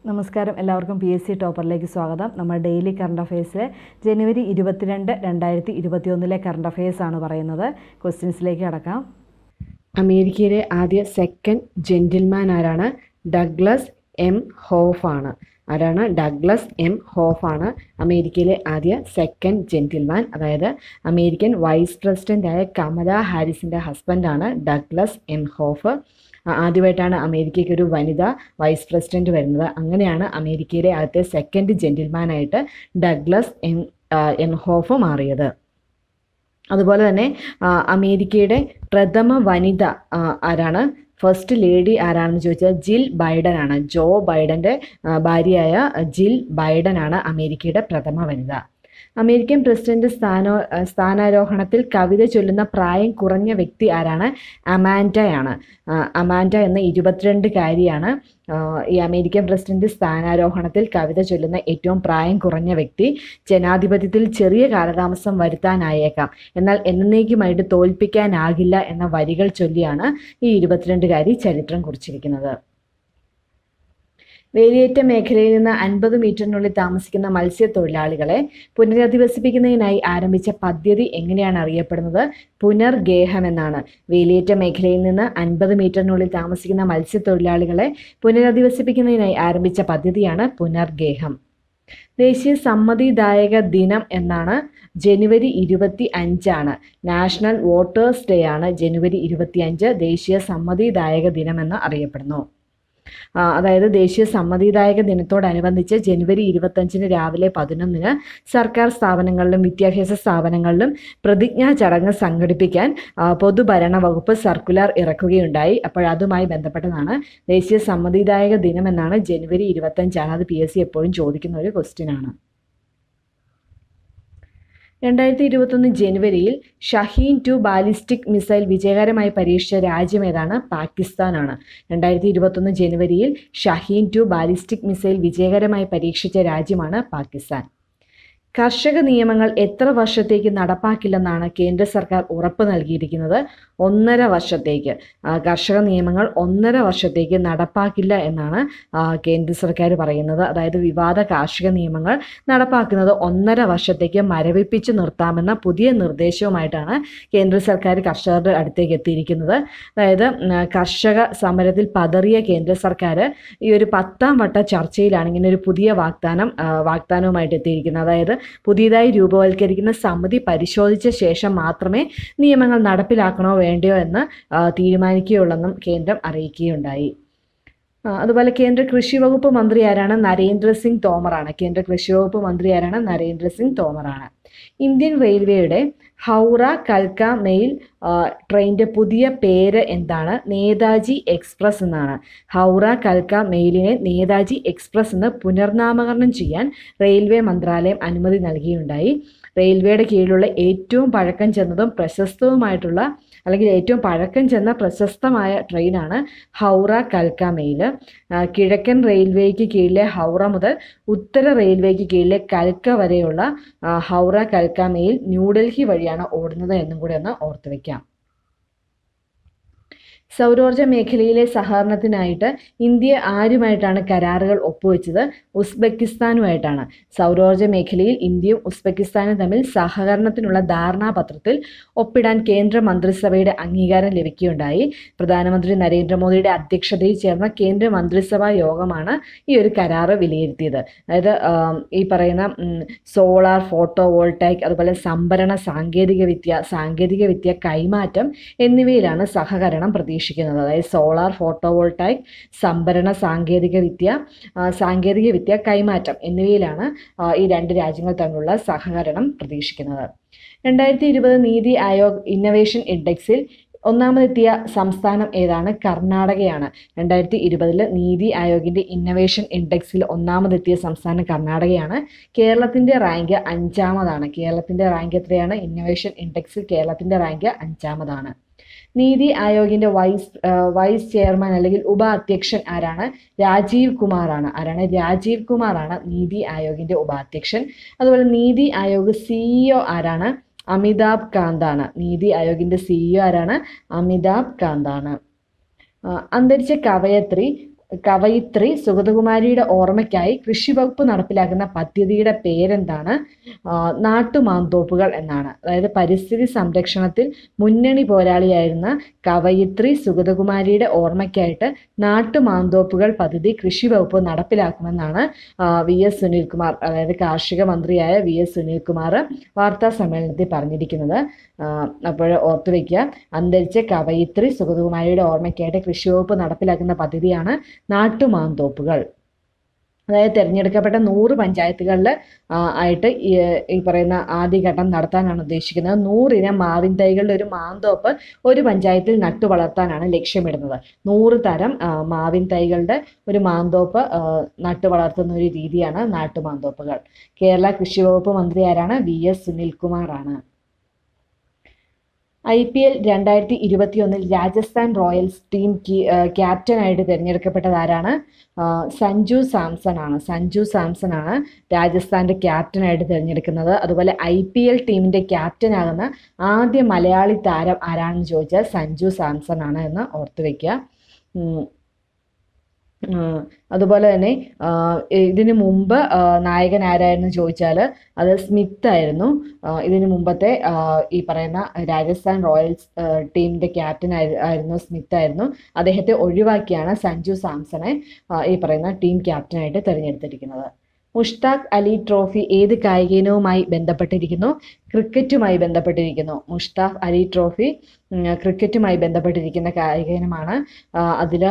നമസ്കാരം എല്ലാവർക്കും P S C ടോപ്പറിലേക്ക് സ്വാഗതം നമ്മൾ ഡെയിലി കറണ്ട് അഫയേഴ്സിലെ ജനുവരി ഇരുപത്തിരണ്ട് രണ്ടായിരത്തി ഇരുപത്തിയൊന്നിലെ കറണ്ട് അഫയേഴ്സ് ആണ് പറയുന്നത് ക്വസ്റ്റ്യൻസിലേക്ക് കടക്കാം അമേരിക്കയിലെ ആദ്യ സെക്കൻഡ് ജെന്റിൽമാൻ ആരാണ് ഡഗ്ലസ് എം ഹോഫ് ആണ് ആരാണ് ഡഗ്ലസ് എം ഹോഫ് ആണ് അമേരിക്കയിലെ ആദ്യ സെക്കൻഡ് ജെന്റിൽമാൻ അതായത് അമേരിക്കൻ വൈസ് പ്രസിഡൻ്റായ കമല ഹാരിസിൻ്റെ ഹസ്ബൻഡാണ് ഡഗ്ലസ് എം ഹോഫ് ആ, ആദ്യമായിട്ടാണ് അമേരിക്കയ്ക്ക് ഒരു വനിത വൈസ് പ്രസിഡന്റ് വരുന്നത് അങ്ങനെയാണ് അമേരിക്കയിലെ ആദ്യത്തെ സെക്കൻഡ് ജെന്റിൽമാനായിട്ട് ഡഗ്ലസ് എം ആ, എം ഹോഫ് മാറിയത് അതുപോലെ തന്നെ ആ, അമേരിക്കയുടെ പ്രഥമ വനിത ആ, ആരാണ് ഫസ്റ്റ് ലേഡി ആരാണെന്ന് ചോദിച്ചാൽ ജിൽ ബൈഡൻ ആണ് ജോ ബൈഡൻ്റെ ആ, ഭാര്യയായ ജിൽ ബൈഡൻ ആണ് അമേരിക്കയുടെ പ്രഥമ വനിത അമേരിക്കൻ പ്രസിഡന്റ് സ്ഥാനോ ആ, സ്ഥാനാരോഹണത്തിൽ കവിത ചൊല്ലുന്ന പ്രായം കുറഞ്ഞ വ്യക്തി ആരാണ് അമാൻഡയാണ് ആ, അമാൻഡ എന്ന ഇരുപത്തിരണ്ടുകാരിയാണ് ആ, ഈ അമേരിക്കൻ പ്രസിഡന്റ് സ്ഥാനാരോഹണത്തിൽ കവിത ചൊല്ലുന്ന ഏറ്റവും പ്രായം കുറഞ്ഞ വ്യക്തി ജനാധിപത്യത്തിൽ ചെറിയ കാലതാമസം വരുത്താനായേക്കാം എന്നാൽ എന്നേക്കുമായിട്ട് തോൽപ്പിക്കാനാകില്ല എന്ന വരികൾ ചൊല്ലിയാണ് ഈ ഇരുപത്തിരണ്ടുകാരി ചരിത്രം കുറിച്ചിരിക്കുന്നത് വേലിയേറ്റ മേഖലയിൽ നിന്ന് അൻപത് മീറ്ററിനുള്ളിൽ താമസിക്കുന്ന മത്സ്യത്തൊഴിലാളികളെ പുനരധിവസിപ്പിക്കുന്നതിനായി ആരംഭിച്ച പദ്ധതി എങ്ങനെയാണ് അറിയപ്പെടുന്നത് പുനർഗേഹം എന്നാണ് വേലിയേറ്റ മേഖലയിൽ നിന്ന് അൻപത് മീറ്ററിനുള്ളിൽ താമസിക്കുന്ന മത്സ്യത്തൊഴിലാളികളെ പുനരധിവസിപ്പിക്കുന്നതിനായി ആരംഭിച്ച പദ്ധതിയാണ് പുനർഗേഹം ദേശീയ സമ്മതിദായക ദിനം എന്നാണ് ജനുവരി ഇരുപത്തി അഞ്ചാണ് നാഷണൽ വോട്ടേഴ്സ് ഡേ ആണ് ജനുവരി ഇരുപത്തി അഞ്ച് ദേശീയ സമ്മതിദായക ദിനമെന്ന് അറിയപ്പെടുന്നു ആ, അതായത് ദേശീയ സമ്മതിദായക ദിനത്തോടനുബന്ധിച്ച് ജനുവരി ഇരുപത്തഞ്ചിന് രാവിലെ പതിനൊന്നിന് സർക്കാർ സ്ഥാപനങ്ങളിലും വിദ്യാഭ്യാസ സ്ഥാപനങ്ങളിലും പ്രതിജ്ഞാ ചടങ്ങ് സംഘടിപ്പിക്കാൻ ആ, പൊതുഭരണ വകുപ്പ് സർക്കുലർ ഇറക്കുകയുണ്ടായി അപ്പോൾ അതുമായി ബന്ധപ്പെട്ടതാണ് ദേശീയ സമ്മതിദായക ദിനം എന്നാണ് ജനുവരി ഇരുപത്തഞ്ചാണ് അത് പി എസ് സി എപ്പോഴും ചോദിക്കുന്ന ഒരു ക്വസ്റ്റ്യൻ ആണ് രണ്ടായിരത്തി ഇരുപത്തൊന്ന് ജനുവരിയിൽ ഷഹീൻ ടു ബാലിസ്റ്റിക് മിസൈൽ വിജയകരമായി പരീക്ഷിച്ച രാജ്യം ഏതാണ് പാകിസ്ഥാനാണ് രണ്ടായിരത്തി ഇരുപത്തൊന്ന് ജനുവരിയിൽ ഷഹീൻ ടു ബാലിസ്റ്റിക് മിസൈൽ വിജയകരമായി പരീക്ഷിച്ച രാജ്യമാണ് പാകിസ്ഥാൻ കർഷക നിയമങ്ങൾ എത്ര വർഷത്തേക്ക് നടപ്പാക്കില്ലെന്നാണ് കേന്ദ്ര സർക്കാർ ഉറപ്പ് നൽകിയിരിക്കുന്നത് ഒന്നര വർഷത്തേക്ക് ആ, കർഷക നിയമങ്ങൾ ഒന്നര വർഷത്തേക്ക് നടപ്പാക്കില്ല എന്നാണ് ആ, കേന്ദ്ര സർക്കാർ പറയുന്നത് അതായത് വിവാദ കാർഷിക നിയമങ്ങൾ നടപ്പാക്കുന്നത് ഒന്നര വർഷത്തേക്ക് മരവിപ്പിച്ച് നിർത്താമെന്ന പുതിയ നിർദ്ദേശവുമായിട്ടാണ് കേന്ദ്ര സർക്കാർ കർഷകരുടെ അടുത്തേക്ക് എത്തിയിരിക്കുന്നത് അതായത് ഉം, കർഷക സമരത്തിൽ പതറിയ കേന്ദ്ര സർക്കാർ ഈ ഒരു പത്താം വട്ട ചർച്ചയിലാണ് ഇങ്ങനെ ഒരു പുതിയ വാഗ്ദാനം ആ, വാഗ്ദാനവുമായിട്ട് എത്തിയിരിക്കുന്നത് അതായത് പുതിയതായി രൂപവൽക്കരിക്കുന്ന സമിതി പരിശോധിച്ച ശേഷം മാത്രമേ നിയമങ്ങൾ നടപ്പിലാക്കണോ വേണ്ടയോ എന്ന് ആ, തീരുമാനിക്കുകയുള്ളെന്നും കേന്ദ്രം അറിയിക്കുകയുണ്ടായി ആ, അതുപോലെ കേന്ദ്ര കൃഷി വകുപ്പ് മന്ത്രി ആരാണ് നരേന്ദ്രസിംഗ് തോമറാണ് കേന്ദ്ര കൃഷി വകുപ്പ് മന്ത്രി ആരാണ് നരേന്ദ്രസിംഗ് തോമറാണ് ഇന്ത്യൻ റെയിൽവേയുടെ ഹൗറ കൽക്ക മെയിൽ ആ, ട്രെയിനിൻ്റെ പുതിയ പേര് എന്താണ് നേതാജി എക്സ്പ്രസ് എന്നാണ് ഹൗറ കൽക്ക മെയിലിനെ നേതാജി എക്സ്പ്രസ് എന്ന് പുനർനാമകരണം ചെയ്യാൻ റെയിൽവേ മന്ത്രാലയം അനുമതി നൽകിയുണ്ടായി റെയിൽവേയുടെ കീഴിലുള്ള ഏറ്റവും പഴക്കം ചെന്നതും പ്രശസ്തവുമായിട്ടുള്ള അല്ലെങ്കിൽ ഏറ്റവും പഴക്കം ചെന്ന പ്രശസ്തമായ ട്രെയിനാണ് ഹൗറ കൽക്ക മെയിൽ ആ, കിഴക്കൻ റെയിൽവേക്ക് കീഴിലെ ഹൗറ മുതൽ ഉത്തര റെയിൽവേക്ക് കീഴിലെ കൽക്ക വരെയുള്ള ആ, ഹൗറ കൽക്ക മെയിൽ ന്യൂഡൽഹി വഴിയാണ് ഓടുന്നത് എന്നും കൂടി ഒന്ന് ഓർത്തു വെക്കാം സൗരോർജ്ജ മേഖലയിലെ സഹകരണത്തിനായിട്ട് ഇന്ത്യ ആരുമായിട്ടാണ് കരാറുകൾ ഒപ്പുവെച്ചത് ഉസ്ബെക്കിസ്ഥാനുമായിട്ടാണ് സൗരോർജ്ജ മേഖലയിൽ ഇന്ത്യയും ഉസ്ബെക്കിസ്ഥാനും തമ്മിൽ സഹകരണത്തിനുള്ള ധാരണാപത്രത്തിൽ ഒപ്പിടാൻ കേന്ദ്ര മന്ത്രിസഭയുടെ അംഗീകാരം ലഭിക്കുകയുണ്ടായി പ്രധാനമന്ത്രി നരേന്ദ്രമോദിയുടെ അധ്യക്ഷതയിൽ ചേർന്ന കേന്ദ്ര മന്ത്രിസഭാ യോഗമാണ് ഈ ഒരു കരാറ് വിലയിരുത്തിയത് അതായത് ആം, ഈ പറയുന്ന സോളാർ ഫോട്ടോ വോൾട്ടായിക് അതുപോലെ സംഭരണ സാങ്കേതിക വിദ്യ സാങ്കേതിക വിദ്യ കൈമാറ്റം എന്നിവയിലാണ് സഹകരണം പ്രതീക്ഷിക്കുന്നത് അതായത് സോളാർ ഫോട്ടോ വോൾട്ടായിക് സംഭരണ സാങ്കേതിക വിദ്യ ആ, സാങ്കേതിക വിദ്യ കൈമാറ്റം എന്നിവയിലാണ് ആ, ഈ രണ്ട് രാജ്യങ്ങൾ തമ്മിലുള്ള സഹകരണം പ്രതീക്ഷിക്കുന്നത് രണ്ടായിരത്തി ഇരുപത് നീതി ആയോഗ് ഇന്നവേഷൻ ഇൻഡെക്സിൽ ഒന്നാമതെത്തിയ സംസ്ഥാനം ഏതാണ് കർണാടകയാണ് രണ്ടായിരത്തി ഇരുപതിൽ നീതി ആയോഗിൻ്റെ ഇന്നവേഷൻ ഇൻഡെക്സിൽ ഒന്നാമതെത്തിയ സംസ്ഥാനം കർണാടകയാണ് കേരളത്തിൻ്റെ റാങ്ക് അഞ്ചാമതാണ് കേരളത്തിൻ്റെ റാങ്ക് എത്രയാണ് ഇന്നവേഷൻ ഇൻഡെക്സിൽ കേരളത്തിൻ്റെ റാങ്ക് അഞ്ചാമതാണ് നീതി ആയോഗിന്റെ വൈസ് ആ, വൈസ് ചെയർമാൻ അല്ലെങ്കിൽ ഉപ അധ്യക്ഷൻ ആരാണ് രാജീവ് കുമാറാണ് ആരാണ് രാജീവ് കുമാറാണ് നീതി ആയോഗിന്റെ ഉപാധ്യക്ഷൻ അതുപോലെ നീതി ആയോഗ് സിഇഒ ആരാണ് അമിതാഭ് കാന്താണ് നീതി ആയോഗിന്റെ സിഇഒ ആരാണ് അമിതാഭ് കാന്താണ് ആ, അന്തരിച്ച കവയത്രി കവയിത്രി സുഗതകുമാരിയുടെ ഓർമ്മയ്ക്കായി കൃഷി വകുപ്പ് നടപ്പിലാക്കുന്ന പദ്ധതിയുടെ പേരെന്താണ് ആ, നാട്ടുമാന്തോപ്പുകൾ എന്നാണ് അതായത് പരിസ്ഥിതി സംരക്ഷണത്തിൽ മുന്നണി പോരാളിയായിരുന്ന കവയിത്രി സുഗതകുമാരിയുടെ ഓർമ്മയ്ക്കായിട്ട് നാട്ടുമാന്തോപ്പുകൾ പദ്ധതി കൃഷി വകുപ്പ് നടപ്പിലാക്കുമെന്നാണ് ആ, വി എസ് സുനിൽകുമാർ അതായത് കാർഷിക മന്ത്രിയായ വി എസ് സുനിൽകുമാർ വാർത്താ സമ്മേളനത്തിൽ പറഞ്ഞിരിക്കുന്നത് അപ്പോൾ ഓർത്തു വയ്ക്കുക അന്തരിച്ച കവയിത്രി സുഗതകുമാരിയുടെ ഓർമ്മയ്ക്കായിട്ട് കൃഷി വകുപ്പ് നടപ്പിലാക്കുന്ന പദ്ധതിയാണ് നാട്ടുമാന്തോപ്പുകൾ അതായത് തിരഞ്ഞെടുക്കപ്പെട്ട നൂറ് പഞ്ചായത്തുകളിൽ ആയിട്ട് ഈ ഈ പറയുന്ന ആദ്യഘട്ടം നടത്താനാണ് ഉദ്ദേശിക്കുന്നത് നൂറിനം മാവിൻ തൈകളുടെ ഒരു മാന്തോപ്പ് ഒരു പഞ്ചായത്തിൽ നട്ടു വളർത്താനാണ് ലക്ഷ്യമിടുന്നത് നൂറ് തരം ആ, മാവിൻ തൈകളുടെ ഒരു മാന്തോപ്പ് ആ, നട്ടു വളർത്തുന്ന ഒരു രീതിയാണ് നാട്ടുമാന്തോപ്പുകൾ കേരള കൃഷി വകുപ്പ് മന്ത്രി ആരാണ് വി എസ് സുനിൽകുമാറാണ് ഐ പി എൽ രണ്ടായിരത്തി ഇരുപത്തി ഒന്നിൽ രാജസ്ഥാൻ റോയൽസ് ടീം കി- ആ, ക്യാപ്റ്റനായിട്ട് തിരഞ്ഞെടുക്കപ്പെട്ടത് ആരാണ് ആ, സഞ്ജു സാംസൺ ആണ് സഞ്ജു സാംസൺ ആണ് രാജസ്ഥാൻ്റെ ക്യാപ്റ്റനായിട്ട് തിരഞ്ഞെടുക്കുന്നത് അതുപോലെ ഐ പി എൽ ടീമിൻ്റെ ക്യാപ്റ്റനാകുന്ന ആദ്യ മലയാളി താരം ആരാണെന്ന് ചോദിച്ചാൽ സഞ്ജു സാംസൺ ആണ് എന്ന് ഓർത്ത് വയ്ക്കുക ഉം. ആ, അതുപോലെ തന്നെ ആ, ഇതിന് മുമ്പ് ആ, നായകൻ ആരായിരുന്നു ചോദിച്ചാൽ അത് സ്മിത്ത് ആയിരുന്നു ആ, ഇതിന് മുമ്പത്തെ ആ, ഈ പറയുന്ന രാജസ്ഥാൻ റോയൽസ് ആ, ടീമിന്റെ ക്യാപ്റ്റൻ ആയി- ആയിരുന്നു സ്മിത്ത് ആയിരുന്നു അദ്ദേഹത്തെ ഒഴിവാക്കിയാണ് സഞ്ജു സാംസണെ ആ, ഈ പറയുന്ന ടീം ക്യാപ്റ്റനായിട്ട് തിരഞ്ഞെടുത്തിരിക്കുന്നത് മുഷ്താഖ് അലി ട്രോഫി ഏത് കായിക ഇനവുമായി ബന്ധപ്പെട്ടിരിക്കുന്നു ക്രിക്കറ്റുമായി ബന്ധപ്പെട്ടിരിക്കുന്നു മുഷ്താഖ് അലി ട്രോഫി ഉം, ക്രിക്കറ്റുമായി ബന്ധപ്പെട്ടിരിക്കുന്ന കായിക ഇനമാണ് അതിൽ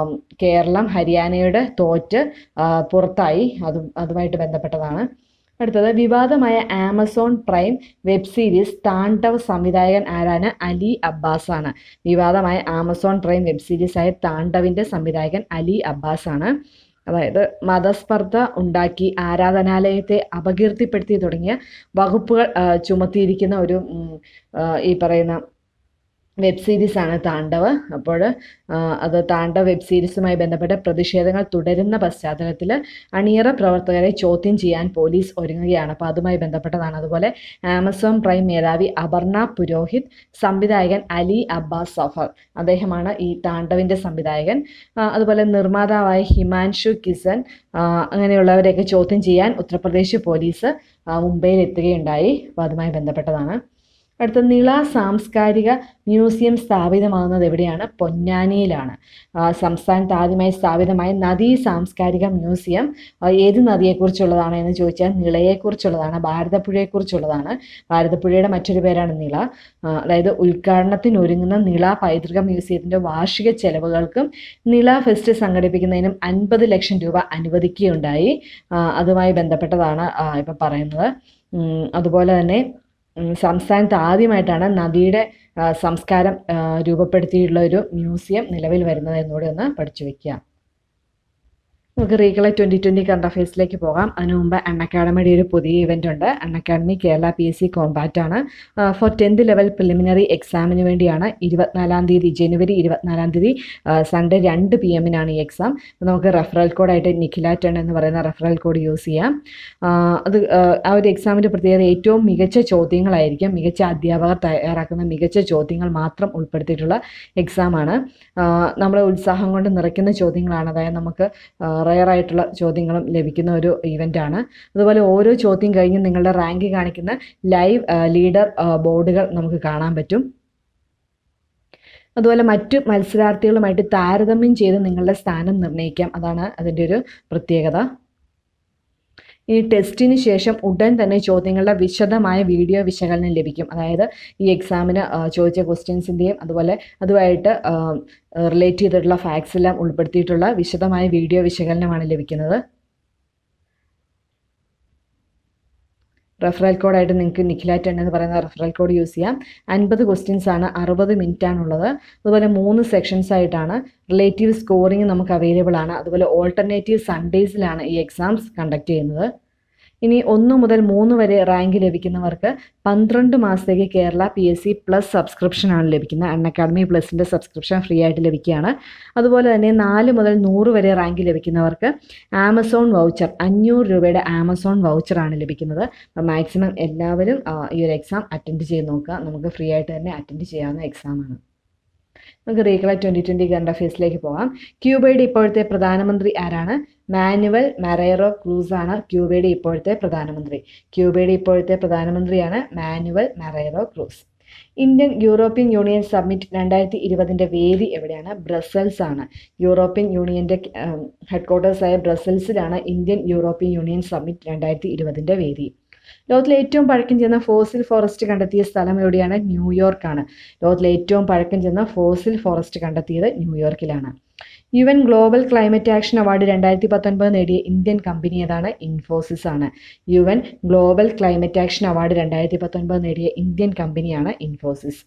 കേരളം ഹരിയാനയുടെ തോറ്റ് ആ, പുറത്തായി അതും അതുമായിട്ട് ബന്ധപ്പെട്ടതാണ് അടുത്തത് വിവാദമായ Amazon prime web series Tandav സംവിധായകൻ ആരാണ് അലി അബ്ബാസ് ആണ് വിവാദമായ ആമസോൺ പ്രൈം വെബ് സീരീസായ താണ്ഡവിൻ്റെ സംവിധായകൻ അലി അബ്ബാസ് ആണ് അതായത് മതസ്പർദ്ധ ഉണ്ടാക്കി ആരാധനാലയത്തെ അപകീർത്തിപ്പെടുത്തി തുടങ്ങിയ വകുപ്പുകൾ ആ, ചുമത്തിയിരിക്കുന്ന ഒരു ഉം, ആ, ഈ പറയുന്ന വെബ് സീരീസാണ് താണ്ഡവ് അപ്പോൾ അത് താണ്ഡവ് വെബ് സീരീസുമായി ബന്ധപ്പെട്ട പ്രതിഷേധങ്ങൾ തുടരുന്ന പശ്ചാത്തലത്തിൽ അണിയറ പ്രവർത്തകരെ ചോദ്യം ചെയ്യാൻ പോലീസ് ഒരുങ്ങുകയാണ് അപ്പോൾ അതുമായി ബന്ധപ്പെട്ടതാണ് അതുപോലെ ആമസോൺ പ്രൈം മേധാവി അപർണ പുരോഹിത് സംവിധായകൻ അലി അബ്ബാസ് സഫർ അദ്ദേഹമാണ് ഈ താണ്ഡവിൻ്റെ സംവിധായകൻ ആ, അതുപോലെ നിർമ്മാതാവായ ഹിമാൻഷു കിസൻ ആ, അങ്ങനെയുള്ളവരെയൊക്കെ ചോദ്യം ചെയ്യാൻ ഉത്തർപ്രദേശ് പോലീസ് ആ, മുംബൈയിൽ എത്തുകയുണ്ടായി അപ്പോൾ അതുമായി ബന്ധപ്പെട്ടതാണ് അടുത്ത നിള സാംസ്കാരിക മ്യൂസിയം സ്ഥാപിതമാകുന്നത് എവിടെയാണ് പൊന്നാനിയിലാണ് ആ, സംസ്ഥാനത്ത് ആദ്യമായി സ്ഥാപിതമായ നദീ സാംസ്കാരിക മ്യൂസിയം ആ, ഏത് നദിയെക്കുറിച്ചുള്ളതാണ് എന്ന് ചോദിച്ചാൽ നിളയെക്കുറിച്ചുള്ളതാണ് ഭാരതപ്പുഴയെക്കുറിച്ചുള്ളതാണ് ഭാരതപ്പുഴയുടെ മറ്റൊരു പേരാണ് നിള ആ, അതായത് ഉദ്ഘാടനത്തിന് ഒരുങ്ങുന്ന നിള പൈതൃക മ്യൂസിയത്തിൻ്റെ വാർഷിക ചെലവുകൾക്കും നിള ഫെസ്റ്റ് സംഘടിപ്പിക്കുന്നതിനും അൻപത് ലക്ഷം രൂപ അനുവദിക്കുകയുണ്ടായി ആ, അതുമായി ബന്ധപ്പെട്ടതാണ് ഇപ്പം പറയുന്നത് ഉം, അതുപോലെ തന്നെ ഉം, സംസ്ഥാനത്ത് ആദ്യമായിട്ടാണ് നദിയുടെ ആ, സംസ്കാരം ആ, രൂപപ്പെടുത്തിയിട്ടുള്ള ഒരു മ്യൂസിയം നിലവിൽ വരുന്നത് എന്നുകൂടി ഒന്ന് പഠിച്ചു വെക്കുക നമുക്ക് റീകളെ ട്വൻറ്റി ട്വൻറ്റി കറണ്ട് അഫയേഴ്സിലേക്ക് പോകാം അതിനു മുമ്പ് അൺ അക്കാഡമിയുടെ ഒരു പുതിയ ഇവൻ്റ് ഉണ്ട് അൺ academy Kerala P S C Kombat ആണ് ഫോർ ടെൻത്ത് ലെവൽ പ്രിലിമിനറി എക്സാമിന് വേണ്ടിയാണ് ഇരുപത്തിനാലാം തീയതി ജനുവരി ഇരുപത്തിനാലാം തീയതി സൺഡേ രണ്ട് പി എമ്മിനാണ് ഈ എക്സാം നമുക്ക് റെഫറൽ കോഡായിട്ട് നിഖിലാറ്റൺ എന്ന് പറയുന്ന റെഫറൽ കോഡ് യൂസ് ചെയ്യാം ആ, അത് ആ, ആ ഒരു എക്സാമിൻ്റെ പ്രത്യേകത ഏറ്റവും മികച്ച ചോദ്യങ്ങളായിരിക്കും മികച്ച അധ്യാപകർ തയ്യാറാക്കുന്ന മികച്ച ചോദ്യങ്ങൾ മാത്രം ഉൾപ്പെടുത്തിയിട്ടുള്ള എക്സാമാണ് നമ്മളെ ഉത്സാഹം കൊണ്ട് നിറയ്ക്കുന്ന ചോദ്യങ്ങളാണ് അതായത് നമുക്ക് റയർ ആയിട്ടുള്ള ചോദ്യങ്ങളും ലഭിക്കുന്ന ഒരു ഇവൻ്റ് ആണ് അതുപോലെ ഓരോ ചോദ്യം കഴിഞ്ഞ് നിങ്ങളുടെ റാങ്ക് കാണിക്കുന്ന ലൈവ് ലീഡർ ബോർഡുകൾ നമുക്ക് കാണാൻ പറ്റും അതുപോലെ മറ്റു മത്സരാർത്ഥികളുമായിട്ട് താരതമ്യം ചെയ്ത് നിങ്ങളുടെ സ്ഥാനം നിർണ്ണയിക്കാം അതാണ് അതിൻ്റെ ഒരു പ്രത്യേകത ഈ ടെസ്റ്റിന് ശേഷം ഉടൻ തന്നെ ചോദ്യങ്ങളുടെ വിശദമായ വീഡിയോ വിശകലനം ലഭിക്കും അതായത് ഈ എക്സാമിന് ആ, ചോദിച്ച ക്വസ്റ്റ്യൻസിൻ്റെയും അതുപോലെ അതുമായിട്ട് റിലേറ്റ് ചെയ്തിട്ടുള്ള ഫാക്ട്സ് എല്ലാം ഉൾപ്പെടുത്തിയിട്ടുള്ള വിശദമായ വീഡിയോ വിശകലനമാണ് ലഭിക്കുന്നത് റെഫറൽ കോഡായിട്ട് നിങ്ങൾക്ക് നിഖിലാറ്റ് എന്ന് പറയുന്ന റെഫറൽ കോഡ് യൂസ് ചെയ്യാം അൻപത് ക്വസ്റ്റ്യൻസ് ആണ് അറുപത് മിനിറ്റ് ആണുള്ളത് അതുപോലെ മൂന്ന് സെക്ഷൻസ് ആയിട്ടാണ് റിലേറ്റീവ് സ്കോറിംഗ് നമുക്ക് അവൈലബിൾ ആണ് അതുപോലെ ഓൾട്ടർനേറ്റീവ് സൺഡേസിലാണ് ഈ എക്സാംസ് കണ്ടക്ട് ചെയ്യുന്നത് ഇനി ഒന്ന് മുതൽ മൂന്ന് വരെ റാങ്ക് ലഭിക്കുന്നവർക്ക് പന്ത്രണ്ട് മാസത്തേക്ക് Kerala P S C plus സബ്സ്ക്രിപ്ഷനാണ് ലഭിക്കുന്നത് അൺ അക്കാഡമി പ്ലസിൻ്റെ സബ്സ്ക്രിപ്ഷൻ ഫ്രീ ആയിട്ട് ലഭിക്കുകയാണ് അതുപോലെ തന്നെ നാല് മുതൽ നൂറ് വരെ റാങ്ക് ലഭിക്കുന്നവർക്ക് ആമസോൺ വൗച്ചർ അഞ്ഞൂറ് രൂപയുടെ ആമസോൺ വൗച്ചറാണ് ലഭിക്കുന്നത് അപ്പോൾ മാക്സിമം എല്ലാവരും ആ, ഈ ഒരു എക്സാം അറ്റൻഡ് ചെയ്ത് നോക്കുക നമുക്ക് ഫ്രീ ആയിട്ട് തന്നെ അറ്റൻഡ് ചെയ്യാവുന്ന എക്സാമാണ് നമുക്ക് റീകളക്ട് ട്വൻറ്റി ട്വൻറ്റി കറണ്ട് അഫയേഴ്സിലേക്ക് പോകാം ക്യൂബയുടെ ഇപ്പോഴത്തെ പ്രധാനമന്ത്രി ആരാണ് മാനുവൽ മറേറോ ക്രൂസ് ആണ് ക്യൂബയുടെ ഇപ്പോഴത്തെ പ്രധാനമന്ത്രി ക്യൂബയുടെ ഇപ്പോഴത്തെ പ്രധാനമന്ത്രിയാണ് Manuel Marrero Cruz Indian European union summit രണ്ടായിരത്തി ഇരുപതിൻ്റെ വേദി എവിടെയാണ് ബ്രസൽസ് ആണ് യൂറോപ്യൻ യൂണിയൻ്റെ ഹെഡ്ക്വാർട്ടേഴ്സായ ബ്രസൽസിലാണ് ഇന്ത്യൻ യൂറോപ്യൻ യൂണിയൻ സമ്മിറ്റ് രണ്ടായിരത്തി ഇരുപതിൻ്റെ വേദി ലോകത്തിലെ ഏറ്റവും പഴക്കം ചെന്ന ഫോസിൽ ഫോറസ്റ്റ് കണ്ടെത്തിയ സ്ഥലം എവിടെയാണ് ന്യൂയോർക്കാണ് ലോകത്തിലെ ഏറ്റവും പഴക്കം ചെന്ന ഫോസിൽ ഫോറസ്റ്റ് കണ്ടെത്തിയത് ന്യൂയോർക്കിലാണ് U N global climate action award രണ്ടായിരത്തി പത്തൊൻപത് നേടിയ ഇന്ത്യൻ കമ്പനി ഏതാണ് ഇൻഫോസിസ് ആണ് U N global climate action award രണ്ടായിരത്തി പത്തൊൻപത് നേടിയ ഇന്ത്യൻ കമ്പനിയാണ് ഇൻഫോസിസ്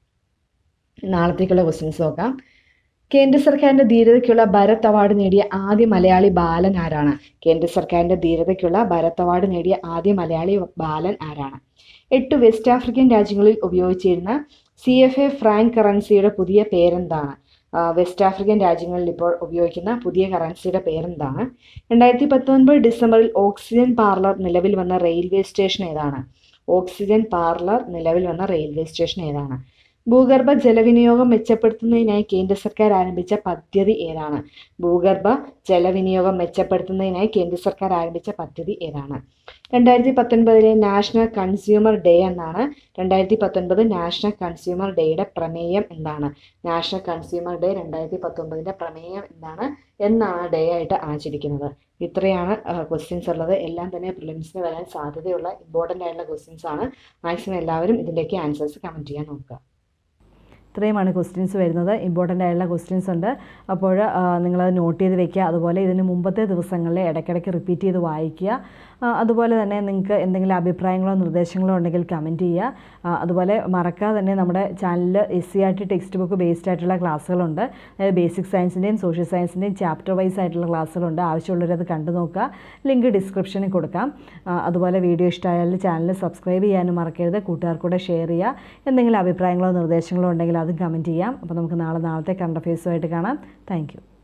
നാളത്തേക്കുള്ള ക്വസ്റ്റ്യൻസ് നോക്കാം കേന്ദ്ര സർക്കാരിന്റെ ധീരതയ്ക്കുള്ള ഭരത് അവാർഡ് നേടിയ ആദ്യ മലയാളി ബാലൻ ആരാണ് കേന്ദ്ര സർക്കാരിന്റെ ധീരതയ്ക്കുള്ള ഭരത് അവാർഡ് നേടിയ ആദ്യ മലയാളി ബാലൻ ആരാണ് എട്ട് വെസ്റ്റ് ആഫ്രിക്കൻ രാജ്യങ്ങളിൽ ഉപയോഗിച്ചിരുന്ന സി എഫ് എ ഫ്രാങ്ക് കറൻസിയുടെ പുതിയ പേരെന്താണ് ആ, വെസ്റ്റ് ആഫ്രിക്കൻ രാജ്യങ്ങളിൽ ഇപ്പോൾ ഉപയോഗിക്കുന്ന പുതിയ കറൻസിയുടെ പേരെന്താണ് രണ്ടായിരത്തി പത്തൊൻപത് ഡിസംബറിൽ ഓക്സിജൻ പാർലർ നിലവിൽ വന്ന റെയിൽവേ സ്റ്റേഷൻ ഏതാണ് ഓക്സിജൻ പാർലർ നിലവിൽ വന്ന റെയിൽവേ സ്റ്റേഷൻ ഏതാണ് ഭൂഗർഭ ജലവിനിയോഗം മെച്ചപ്പെടുത്തുന്നതിനായി കേന്ദ്ര സർക്കാർ ആരംഭിച്ച പദ്ധതി ഏതാണ് ഭൂഗർഭ ജലവിനിയോഗം മെച്ചപ്പെടുത്തുന്നതിനായി കേന്ദ്ര സർക്കാർ ആരംഭിച്ച പദ്ധതി ഏതാണ് രണ്ടായിരത്തി പത്തൊൻപതിലെ നാഷണൽ കൺസ്യൂമർ ഡേ എന്നാണ് രണ്ടായിരത്തി പത്തൊൻപത് നാഷണൽ കൺസ്യൂമർ ഡേയുടെ പ്രമേയം എന്താണ് നാഷണൽ കൺസ്യൂമർ ഡേ രണ്ടായിരത്തി പത്തൊൻപതിൻ്റെ പ്രമേയം എന്താണ് എന്നാണ് ഡേ ആയിട്ട് ആചരിക്കുന്നത് ഇത്രയാണ് ക്വസ്റ്റ്യൻസ് ഉള്ളത് എല്ലാം തന്നെ പ്രിലിംസിന് വരാൻ സാധ്യതയുള്ള ഇമ്പോർട്ടൻ്റ് ആയിട്ടുള്ള ക്വസ്റ്റ്യൻസ് ആണ് മാക്സിമം എല്ലാവരും ഇതിൻ്റെയൊക്കെ ആൻസേഴ്സ് കമൻറ്റ് ചെയ്യാൻ നോക്കുക ഇത്രയുമാണ് ക്വസ്റ്റ്യൻസ് വരുന്നത് ഇമ്പോർട്ടൻ്റ് ആയിട്ടുള്ള ക്വസ്റ്റ്യൻസ് ഉണ്ട് അപ്പോൾ നിങ്ങളത് നോട്ട് ചെയ്ത് വെക്കുക അതുപോലെ ഇതിന് മുമ്പത്തെ ദിവസങ്ങളിൽ ഇടയ്ക്കിടയ്ക്ക് റിപ്പീറ്റ് ചെയ്ത് വായിക്കുക ആ, അതുപോലെ തന്നെ നിങ്ങൾക്ക് എന്തെങ്കിലും അഭിപ്രായങ്ങളോ നിർദ്ദേശങ്ങളോ ഉണ്ടെങ്കിൽ കമൻറ്റ് ചെയ്യുക ആ, അതുപോലെ മറക്കാതെ തന്നെ നമ്മുടെ ചാനലിൽ S C R T text book based ആയിട്ടുള്ള ക്ലാസ്സുകളുണ്ട് അതായത് ബേസിക് സയൻസിൻ്റെയും സോഷ്യൽ സയൻസിൻ്റെയും ചാപ്റ്റർ വൈസ് ആയിട്ടുള്ള ക്ലാസ്സുകളുണ്ട് ആവശ്യമുള്ളവരത് കണ്ടു നോക്കുക ലിങ്ക് ഡിസ്ക്രിപ്ഷനിൽ കൊടുക്കാം ആ, അതുപോലെ വീഡിയോ ഇഷ്ടമായാൽ ചാനൽ സബ്സ്ക്രൈബ് ചെയ്യാനും മറക്കരുത് കൂട്ടുകാർക്കൂടെ ഷെയർ ചെയ്യുക എന്തെങ്കിലും അഭിപ്രായങ്ങളോ നിർദ്ദേശങ്ങളോ ഉണ്ടെങ്കിൽ അതും കമൻറ്റ് ചെയ്യാം അപ്പോൾ നമുക്ക് നാളെ നാളത്തെ കറണ്ട് അഫയേഴ്സുമായിട്ട് കാണാം താങ്ക്